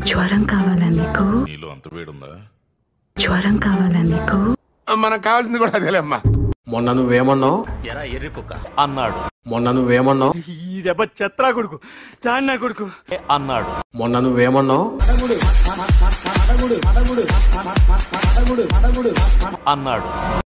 జ్వరం కావాలా నీకు నీలో అంత వేడుందా జ్వరం కావాలా నీకు మనకు కావాల్సింది కూడా అదేలేమ్మా మొన్న నువ్వేమన్నావు ఎరా ఎర్రి కుక్క అన్నాడు మొన్న నువ్వేమన్నావు ఈ దెబ్బ చెత్రా కొడుకు చాన్నా కొడుకు అన్నాడు మొన్న నువ్వేమన్నావు అన్నాడు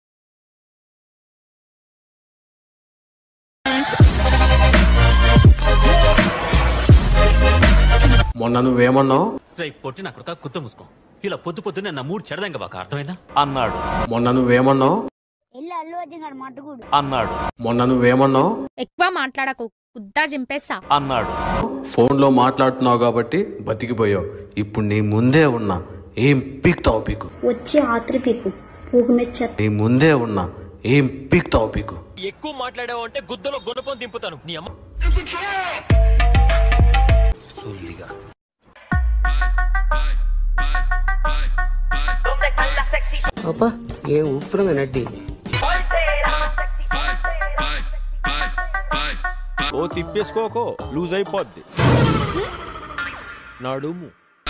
మొన్న నువ్వేమన్నావు రేయ్ పొట్టి నా కొడుక కుత్త మూసుకో ఇలా పొద్దు పొద్దునే నా మూడు చెడదంగా బాక అర్థమైందా అన్నాడు మొన్న నువ్వేమన్నావు ఎల్లు అల్లు వచ్చినాడు మట్టుకుడు అన్నాడు మొన్న నువ్వేమన్నావు ఎక్కువ మాట్లాడకు కుద్దా చింపేస్తా అన్నాడు ఫోన్లో మాట్లాడుతున్నావు కాబట్టి బతికిపోయావు ఇప్పుడు నీ ముందే ఉన్నా ఏం పీక్తావు పీకు వచ్చి ఆత్రి పీకు పూగు మెచ్చ నీ ముందే ఉన్నా ఏం పీక్తావు పీకు ఎక్కువ మాట్లాడావు అంటే గుద్దలో గుణపం దింపుతాను నీ అమ్మ సొల్లిగా అబ్బా ఏ ఊపిరమే నడ్డి ఓ తిప్పేసుకోకో లూజ్ అయిపోద్ది నడుము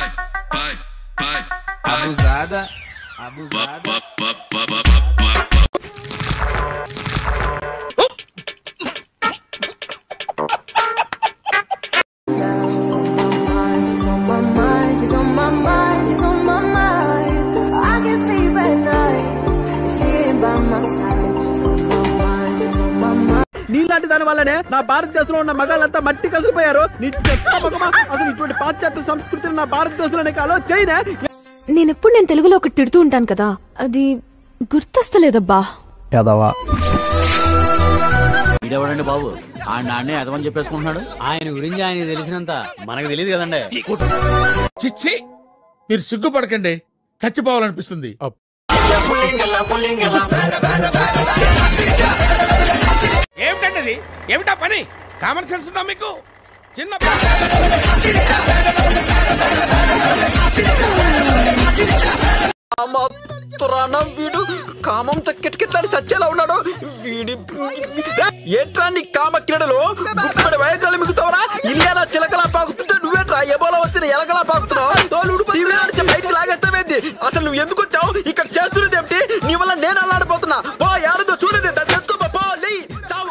నీలాంటి దాని వల్లనే నా భారతదేశంలో ఉన్న మగాళ్ళంతా మట్టి కసిపోయారు నీ చెత్త మగమా అసలు ఇటువంటి పాశ్చాత్య సంస్కృతిని నా భారతదేశంలోనే కాలో చైనా నేనెప్పుడు నేను తెలుగులో ఒకటి తిడుతూ ఉంటాను కదా అది గుర్తొస్తలేదబ్బా ఇడెవడండి బాబు ఆ నాన్నే ఎదవని చెప్పేసుకుంటున్నాడు ఆయన గురించి ఆయన తెలిసినంత మనకు తెలియదు కదండి చిచ్చి మీరు సిగ్గుపడకండి చచ్చిపోవాలనిపిస్తుంది ఏమిటండి అది? ఏమిటా పని కామన్ సెన్స్ ఉందా మీకు చిన్న తురాణం వీడు కామంతో కిటకిట్లాడి సచ్చేలా ఉన్నాడు వీడి ఏంట్రా నీ కామ క్రీడలు గుప్పడి వయకాలు మిగుతావరా ఇల్లేనా చిలకలా పాకుతుంటే నువ్వేట్రా ఎబోలా వచ్చిన ఎలకలా పాకుతున్నావు తోలుడు తీవ్రాడిచి బయటికి లాగేస్తావేంది అసలు నువ్వు ఎందుకు వచ్చావు ఇక్కడ చేస్తున్నది ఏమిటి నీ వల్ల నేను అల్లాడిపోతున్నా పో ఏడదో చూడదు దాన్ని తెచ్చుకో పో లే చావు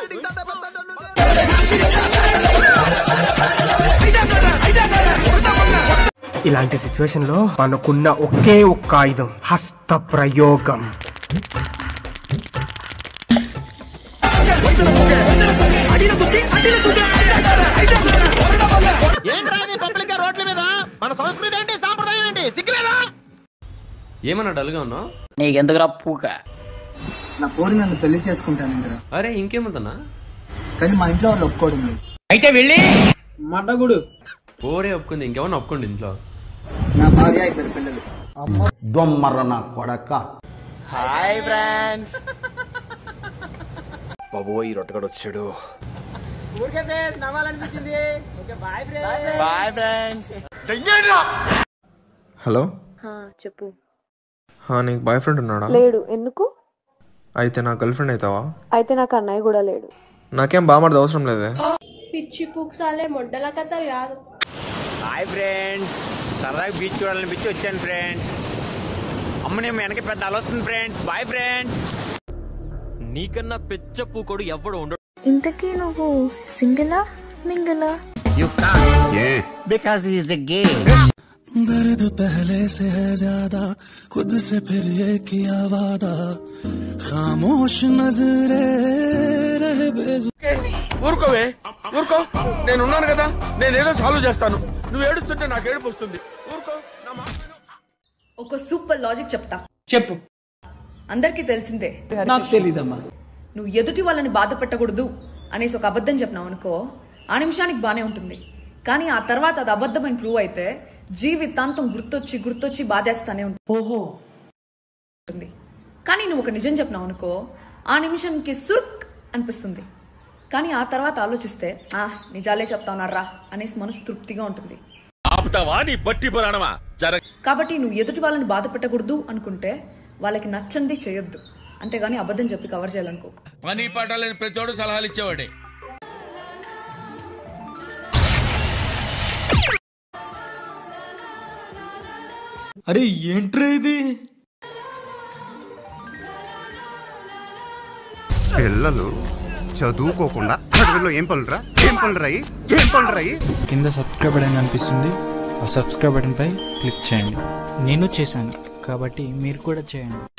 ఇలాంటి సిచ్యువేషన్ లో మనకున్న ఒకే ఒక్క ఆయుధం హస్త ప్రయోగం ఏమన్నా డల్గా ఉన్నావు నీకెందుకురా పూక నా కోరి నన్ను పెళ్లి చేసుకుంటాను ఇంద్ర అరే ఇంకేముందన్నా కానీ మా ఇంట్లో వాళ్ళు ఒప్పుకోవడం లేదు అయితే వెళ్ళి మడ్డగుడు పోరే ఒప్పుకుంది ఇంకేమన్నా ఒప్పుకోండి ఇంట్లో నా భార్య ఇద్దరు పిల్లలు బాబోయ్ ఈ రొట్టగడు వచ్చాడు హలో చెప్పు హా, నీకు బాయ్ ఫ్రెండ్ ఉన్నాడా లేడు ఎందుకు అయితే నా గర్ల్ ఫ్రెండ్ అవుతావా అయితే నాకు అన్నయ్య కూడా లేడు నాకేం బామర్ది అవసరం లేదే పిచ్చి పూక్సాలే మొడ్డల కథ కాదు హాయ్ ఫ్రెండ్స్ సరదాగా బీచ్ చూడాలని బీచ్ వచ్చాను ఫ్రెండ్స్ అమ్మ నేను వెనక పెద్ద అలొస్తుంది ఫ్రెండ్స్ బాయ్ ఫ్రెండ్స్ నీకన్నా పెచ్చ పూకోడు ఎవడు ఉండడు ఇంతకీ నువ్వు సింగిలా మింగిలా బికాస్ ఈస్ ద గే ఊరుకోవే ఊరుకో నేను ఉన్నాను కదా నేను ఏదో సాల్వ్ చేస్తాను నువ్వు ఏడుస్తుంటే నాకు ఏడుపు వస్తుంది ఊరుకో నా మాట విను. ఒక సూపర్ లాజిక్ చెప్తా చెప్పు అందరికీ తెలిసిందే నాకు తెలీదమ్మా నువ్వు ఎదుటి వాళ్ళని బాధ పెట్టకూడదు అనేసి ఒక అబద్ధం చెప్పినావు అనుకో ఆ నిమిషానికి బానే ఉంటుంది కానీ ఆ తర్వాత అది అబద్ధమని ప్రూవ్ అయితే జీవితాంతం గుర్తొచ్చి గుర్తొచ్చి బాధేస్తానే ఉంటుంది ఓహో ఉంటుంది కానీ నువ్వు ఒక నిజం చెప్పినావు అనుకో ఆ నిమిషంకి సుర్క్ అనిపిస్తుంది కానీ ఆ తర్వాత ఆలోచిస్తే ఆ నిజాలే చెప్తావున్నారా అనేసి మనసు తృప్తిగా ఉంటుంది ఆపుతావా నీ బట్టి పురాణమా జర కాబట్టి నువ్వు ఎదుటి వాళ్ళని బాధ పెట్టకూడదు అనుకుంటే వాళ్ళకి నచ్చంది చేయొద్దు అంతేగాని అబద్ధం చెప్పి కవర్ చేయాలనుకోకు పని పాట లేని ప్రతివాడు సలహాలు ఇచ్చేవాడే అరే ఏంట్రా ఇది పిల్లలు చదువుకోకుండా అడవిలో ఏం పనులురా ఏం పనులురాయి ఏం పనులురాయి కింద సబ్స్క్రైబ్ బటన్ కనిపిస్తుంది ఆ సబ్స్క్రైబ్ బటన్ పై క్లిక్ చేయండి నేను చేశాను కాబట్టి మీరు కూడా చేయండి